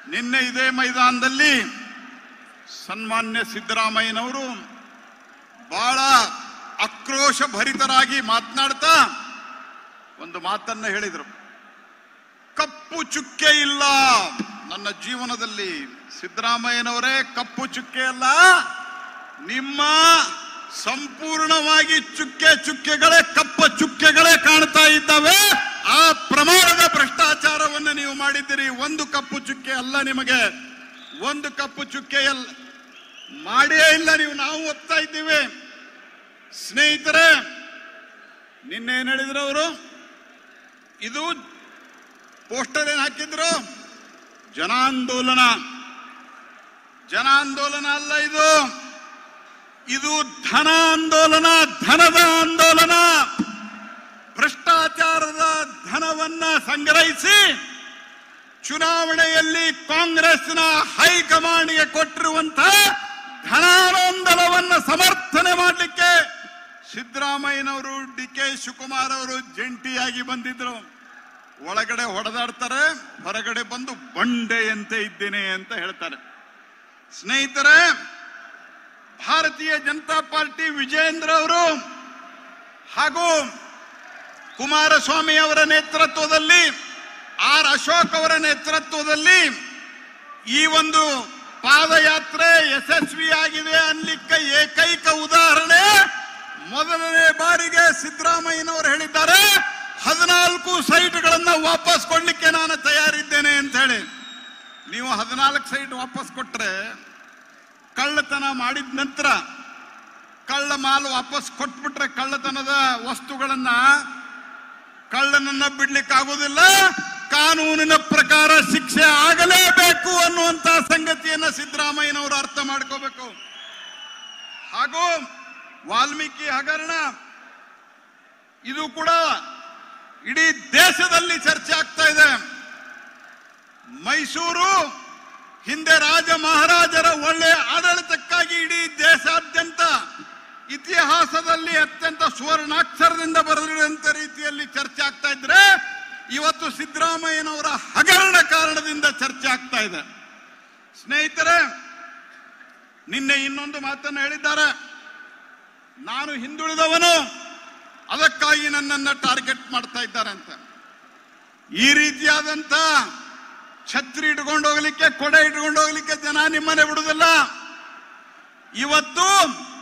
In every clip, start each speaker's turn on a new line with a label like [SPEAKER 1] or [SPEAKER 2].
[SPEAKER 1] ನಿನ್ನೆ ಇದೇ ಮೈದಾನದಲ್ಲಿ ಸನ್ಮಾನ್ಯ ಸಿದ್ದರಾಮಯ್ಯನವರು ಬಹಳ ಆಕ್ರೋಶ ಭರಿತರಾಗಿ ಮಾತನಾಡ್ತಾ ಒಂದು ಮಾತನ್ನ ಹೇಳಿದರು ಕಪ್ಪು ಚುಕ್ಕೆ ಇಲ್ಲ ನನ್ನ ಜೀವನದಲ್ಲಿ ಸಿದ್ದರಾಮಯ್ಯನವರೇ ಕಪ್ಪು ಚುಕ್ಕೆ ಅಲ್ಲ ನಿಮ್ಮ ಸಂಪೂರ್ಣವಾಗಿ ಚುಕ್ಕೆ ಚುಕ್ಕೆಗಳೇ ಕಪ್ಪ ಚುಕ್ಕೆಗಳೇ ಕಾಣ್ತಾ ಇದ್ದಾವೆ ಆ ಪ್ರಮಾಣದ ಭ್ರಷ್ಟಾಚಾರವನ್ನು ನೀವು ಮಾಡಿದ್ದೀರಿ ಒಂದು ಕಪ್ಪು ಚುಕ್ಕೆ ಅಲ್ಲ ನಿಮಗೆ ಒಂದು ಕಪ್ಪು ಚುಕ್ಕೆ ಅಲ್ಲ ಮಾಡೇ ಇಲ್ಲ ನೀವು ನಾವು ಒಪ್ತಾ ಇದ್ದೀವಿ ಸ್ನೇಹಿತರೆ ನಿನ್ನೆ ಏನ್ ಹೇಳಿದ್ರು ಅವರು ಇದು ಪೋಸ್ಟರ್ ಏನ್ ಹಾಕಿದ್ರು ಜನಾಂದೋಲನ ಜನಾಂದೋಲನ ಅಲ್ಲ ಇದು ಇದು ಧನ ಆಂದೋಲನ ಧನದ ಆಂದೋಲನ ಭ್ರಷ್ಟಾಚಾರದ ಧನವನ್ನ ಸಂಗ್ರಹಿಸಿ ಚುನಾವಣೆಯಲ್ಲಿ ಕಾಂಗ್ರೆಸ್ನ ಹೈಕಮಾಂಡ್ಗೆ ಕೊಟ್ಟಿರುವಂತಹ ಧನಾನಂದಲವನ್ನ ಸಮರ್ಥನೆ ಮಾಡಲಿಕ್ಕೆ ಸಿದ್ದರಾಮಯ್ಯನವರು ಡಿ ಕೆ ಶಿವಕುಮಾರ್ ಅವರು ಜಂಟಿಯಾಗಿ ಬಂದಿದ್ರು ಒಳಗಡೆ ಹೊಡೆದಾಡ್ತಾರೆ ಹೊರಗಡೆ ಬಂದು ಬಂಡೆಯಂತೆ ಇದ್ದೇನೆ ಅಂತ ಹೇಳ್ತಾರೆ ಸ್ನೇಹಿತರೆ ಭಾರತೀಯ ಜನತಾ ಪಾರ್ಟಿ ವಿಜಯೇಂದ್ರ ಅವರು ಹಾಗೂ ಕುಮಾರಸ್ವಾಮಿ ಅವರ ನೇತೃತ್ವದಲ್ಲಿ ಆರ್ ಅಶೋಕ್ ಅವರ ನೇತೃತ್ವದಲ್ಲಿ ಈ ಒಂದು ಪಾದಯಾತ್ರೆ ಯಶಸ್ವಿಯಾಗಿದೆ ಅನ್ಲಿಕ್ಕೆ ಏಕೈಕ ಉದಾಹರಣೆ ಮೊದಲನೇ ಬಾರಿಗೆ ಸಿದ್ದರಾಮಯ್ಯನವರು ಹೇಳಿದ್ದಾರೆ ಹದಿನಾಲ್ಕು ಸೈಟ್ಗಳನ್ನ ವಾಪಸ್ ಕೊಡ್ಲಿಕ್ಕೆ ನಾನು ತಯಾರಿದ್ದೇನೆ ಅಂತ ಹೇಳಿ ನೀವು ಹದಿನಾಲ್ಕು ಸೈಟ್ ವಾಪಸ್ ಕೊಟ್ರೆ ಕಳ್ಳತನ ಮಾಡಿದ ನಂತರ ಕಳ್ಳ ಮಾಲು ವಾಪಸ್ ಕೊಟ್ಬಿಟ್ರೆ ಕಳ್ಳತನದ ವಸ್ತುಗಳನ್ನ ಕಳ್ಳನನ್ನ ಬಿಡ್ಲಿಕ್ಕೆ ಆಗುದಿಲ್ಲ ಕಾನೂನಿನ ಪ್ರಕಾರ ಶಿಕ್ಷೆ ಆಗಲೇಬೇಕು ಅನ್ನುವಂತ ಸಂಗತಿಯನ್ನ ಸಿದ್ದರಾಮಯ್ಯನವರು ಅರ್ಥ ಮಾಡ್ಕೋಬೇಕು ಹಾಗೂ ವಾಲ್ಮೀಕಿ ಹಗರಣ ಇದು ಕೂಡ ಇಡೀ ದೇಶದಲ್ಲಿ ಚರ್ಚೆ ಆಗ್ತಾ ಇದೆ ಮೈಸೂರು ಹಿಂದೆ ರಾಜ ಮಹಾರಾಜರ ಒಳ್ಳೆಯ ಆಡಳಿತಕ್ಕಾಗಿ ಇಡೀ ದೇಶಾದ್ಯಂತ ಇತಿಹಾಸದಲ್ಲಿ ಅತ್ಯಂತ ಸುವರ್ಣಾಕ್ಷರದಿಂದ ಬರೆದಿರುವಂತ ರೀತಿಯಲ್ಲಿ ಚರ್ಚೆ ಆಗ್ತಾ ಇದ್ರೆ ಇವತ್ತು ಸಿದ್ದರಾಮಯ್ಯನವರ ಹಗರಣ ಕಾರಣದಿಂದ ಚರ್ಚೆ ಆಗ್ತಾ ಇದೆ ಸ್ನೇಹಿತರೆ ನಿನ್ನೆ ಇನ್ನೊಂದು ಮಾತನ್ನು ಹೇಳಿದ್ದಾರೆ ನಾನು ಹಿಂದುಳಿದವನು ಅದಕ್ಕಾಗಿ ನನ್ನನ್ನ ಟಾರ್ಗೆಟ್ ಮಾಡ್ತಾ ಇದ್ದಾರೆ ಅಂತ ಈ ರೀತಿಯಾದಂತ ಛತ್ರಿ ಇಟ್ಕೊಂಡು ಹೋಗ್ಲಿಕ್ಕೆ ಕೊಡೆ ಇಟ್ಕೊಂಡು ಹೋಗ್ಲಿಕ್ಕೆ ಜನ ನಿಮ್ಮನೆ ಬಿಡುದಿಲ್ಲ ಇವತ್ತು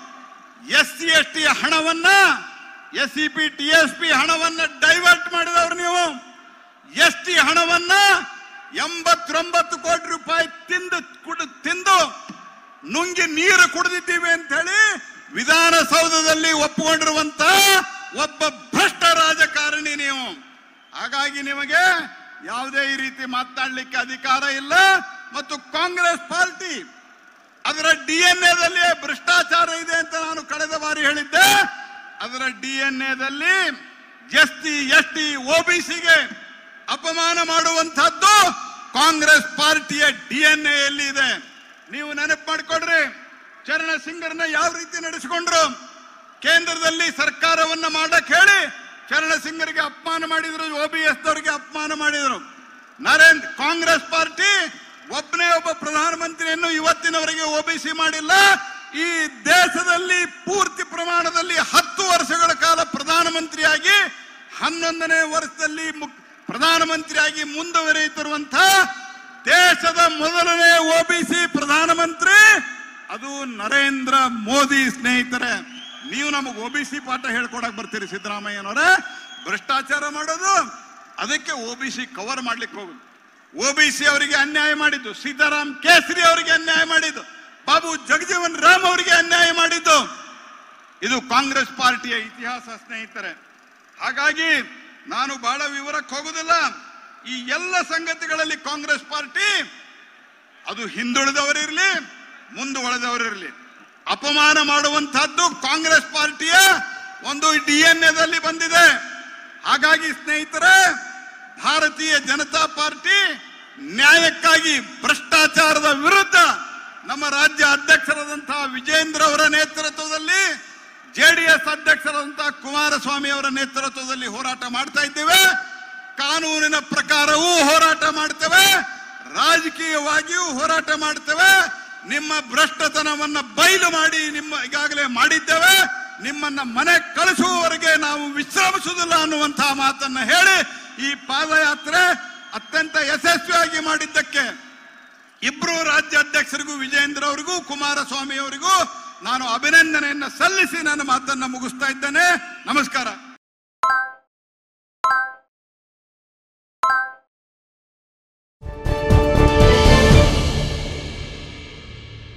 [SPEAKER 1] ಎಸ್ ಸಿ ಎಸ್ ಟಿ ಹಣವನ್ನ S C P T S P ಹಣವನ್ನ ಡೈವರ್ಟ್ ಮಾಡಿದವರು ನೀವು ಎಸ್ ಟಿ ಹಣವನ್ನ ಎಂಬತ್ತೊಂಬತ್ತು ಕೋಟಿ ರೂಪಾಯಿ ತಿಂದು ಕುಡ್- ತಿಂದು ನುಂಗಿ ನೀರು ಕುಡಿದಿದ್ದೀವಿ ಅಂತ ಹೇಳಿ ವಿಧಾನಸೌಧದಲ್ಲಿ ಒಪ್ಪಿಕೊಂಡಿರುವಂತ ಒಬ್ಬ ಭ್ರಷ್ಟ ರಾಜಕಾರಣಿ ನೀವು ಹಾಗಾಗಿ ನಿಮಗೆ ಯಾವುದೇ ಈ ರೀತಿ ಮಾತನಾಡಲಿಕ್ಕೆ ಅಧಿಕಾರ ಇಲ್ಲ ಮತ್ತು ಕಾಂಗ್ರೆಸ್ ಪಾರ್ಟಿ ಅದರ ಡಿ ಎನ್ ಎದಲ್ಲಿ ಭ್ರಷ್ಟಾಚಾರ ಇದೆ ಅಂತ ನಾನು ಕಳೆದ ಬಾರಿ ಹೇಳಿದ್ದೆ ಅದರ ಡಿ ಎನ್ ಎದಲ್ಲಿ ಎಸ್ ಟಿ ಎಸ್ ಟಿ ಒಬಿಸಿಗೆ ಅಪಮಾನ ಮಾಡುವಂತಹದ್ದು ಕಾಂಗ್ರೆಸ್ ಪಾರ್ಟಿಯ ಡಿ ಎನ್ ಎಲ್ಲಿ ಇದೆ ನೀವು ನೆನಪು ಮಾಡಿಕೊಡ್ರಿ ಚರಣ ಸಿಂಗರ್ನ ಯಾವ ರೀತಿ ನಡೆಸಿಕೊಂಡ್ರು ಕೇಂದ್ರದಲ್ಲಿ ಸರ್ಕಾರವನ್ನ ಮಾಡಕ್ ಹೇಳಿ ಚರಣ ಸಿಂಗರಿಗೆ ಅಪಮಾನ ಮಾಡಿದ್ರು ಒ ಬಿ ಎಸ್ ದವರಿಗೆ ಅಪಮಾನ ಮಾಡಿದ್ರು ನರೇಂದ್ರ ಕಾಂಗ್ರೆಸ್ ಪಾರ್ಟಿ ಒಬ್ಬನೇ ಒಬ್ಬ ಪ್ರಧಾನಮಂತ್ರಿಯನ್ನು ಇವತ್ತಿನವರೆಗೆ ಒಬಿಸಿ ಮಾಡಿಲ್ಲ ಈ ದೇಶದಲ್ಲಿ ಪೂರ್ತಿ ಪ್ರಮಾಣದಲ್ಲಿ ಹತ್ತು ವರ್ಷಗಳ ಕಾಲ ಪ್ರಧಾನಮಂತ್ರಿಯಾಗಿ ಹನ್ನೊಂದನೇ ವರ್ಷದಲ್ಲಿ ಮುಕ್- ಪ್ರಧಾನಮಂತ್ರಿಯಾಗಿ ಮುಂದುವರಿಯುತ್ತಿರುವಂತಹ ದೇಶದ ಮೊದಲನೇ ಒಬಿಸಿ ಪ್ರಧಾನಮಂತ್ರಿ ಅದು ನರೇಂದ್ರ ಮೋದಿ ಸ್ನೇಹಿತರೆ ನೀವು ನಮಗೆ ಒಬಿಸಿ ಪಾಠ ಹೇಳ್ಕೊಡಕ್ ಬರ್ತೀರಿ ಸಿದ್ದರಾಮಯ್ಯನವರೇ ಭ್ರಷ್ಟಾಚಾರ ಮಾಡೋದು ಅದಕ್ಕೆ ಒಬಿಸಿ ಕವರ್ ಮಾಡ್ಲಿಕ್ಕೆ ಹೋಗುದು ಒಬಿಸಿ ಅವರಿಗೆ ಅನ್ಯಾಯ ಮಾಡಿದ್ದು ಸೀತಾರಾಮ್ ಕೇಸರಿ ಅವರಿಗೆ ಅನ್ಯಾಯ ಮಾಡಿದ್ದು ಬಾಬು ಜಗಜೀವನ್ ರಾಮ್ ಅವರಿಗೆ ಅನ್ಯಾಯ ಮಾಡಿದ್ದು ಇದು ಕಾಂಗ್ರೆಸ್ ಪಾರ್ಟಿಯ ಇತಿಹಾಸ ಸ್ನೇಹಿತರೆ ಹಾಗಾಗಿ ನಾನು ಬಹಳ ವಿವರಕ್ಕೆ ಹೋಗುದಿಲ್ಲ ಈ ಎಲ್ಲ ಸಂಗತಿಗಳಲ್ಲಿ ಕಾಂಗ್ರೆಸ್ ಪಾರ್ಟಿ ಅದು ಹಿಂದುಳಿದವರಿರ್ಲಿ ಮುಂದುವಳೆದವರಿರ್ಲಿ ಅಪಮಾನ ಮಾಡುವಂತಹದ್ದು ಕಾಂಗ್ರೆಸ್ ಪಾರ್ಟಿಯ ಒಂದು ಡಿ ಎನ್ ಎದಲ್ಲಿ ಬಂದಿದೆ ಹಾಗಾಗಿ ಸ್ನೇಹಿತರೆ ಭಾರತೀಯ ಜನತಾ ಪಾರ್ಟಿ ನ್ಯಾಯಕ್ಕಾಗಿ ಭ್ರಷ್ಟಾಚಾರದ ವಿರುದ್ಧ ನಮ್ಮ ರಾಜ್ಯ ಅಧ್ಯಕ್ಷರಾದಂತಹ ವಿಜೇಂದ್ರ ಅವರ ನೇತೃತ್ವದಲ್ಲಿ ಜೆಡಿಎಸ್ ಅಧ್ಯಕ್ಷರಾದಂತಹ ಕುಮಾರಸ್ವಾಮಿ ಅವರ ನೇತೃತ್ವದಲ್ಲಿ ಹೋರಾಟ ಮಾಡ್ತಾ ಇದ್ದೇವೆ ಕಾನೂನಿನ ಪ್ರಕಾರವೂ ಹೋರಾಟ ಮಾಡ್ತೇವೆ ರಾಜಕೀಯವಾಗಿಯೂ ಹೋರಾಟ ಮಾಡ್ತೇವೆ ನಿಮ್ಮ ಭ್ರಷ್ಟತನವನ್ನ ಬಯಲು ಮಾಡಿ ನಿಮ್ಮ ಈಗಾಗಲೇ ಮಾಡಿದ್ದೇವೆ ನಿಮ್ಮನ್ನ ಮನೆ ಕಳಿಸುವವರೆಗೆ ನಾವು ವಿಶ್ರಮಿಸುವುದಿಲ್ಲ ಅನ್ನುವಂತಹ ಮಾತನ್ನ ಹೇಳಿ ಈ ಪಾದಯಾತ್ರೆ ಅತ್ಯಂತ ಯಶಸ್ವಿಯಾಗಿ ಮಾಡಿದ್ದಕ್ಕೆ ಇಬ್ರು ರಾಜ್ಯಾಧ್ಯಕ್ಷರಿಗೂ ವಿಜೇಂದ್ರ ಅವರಿಗೂ ಕುಮಾರಸ್ವಾಮಿ ಅವರಿಗೂ ನಾನು ಅಭಿನಂದನೆಯನ್ನ ಸಲ್ಲಿಸಿ ನನ್ನ ಮಾತನ್ನ ಮುಗಿಸ್ತಾ ಇದ್ದೇನೆ ನಮಸ್ಕಾರ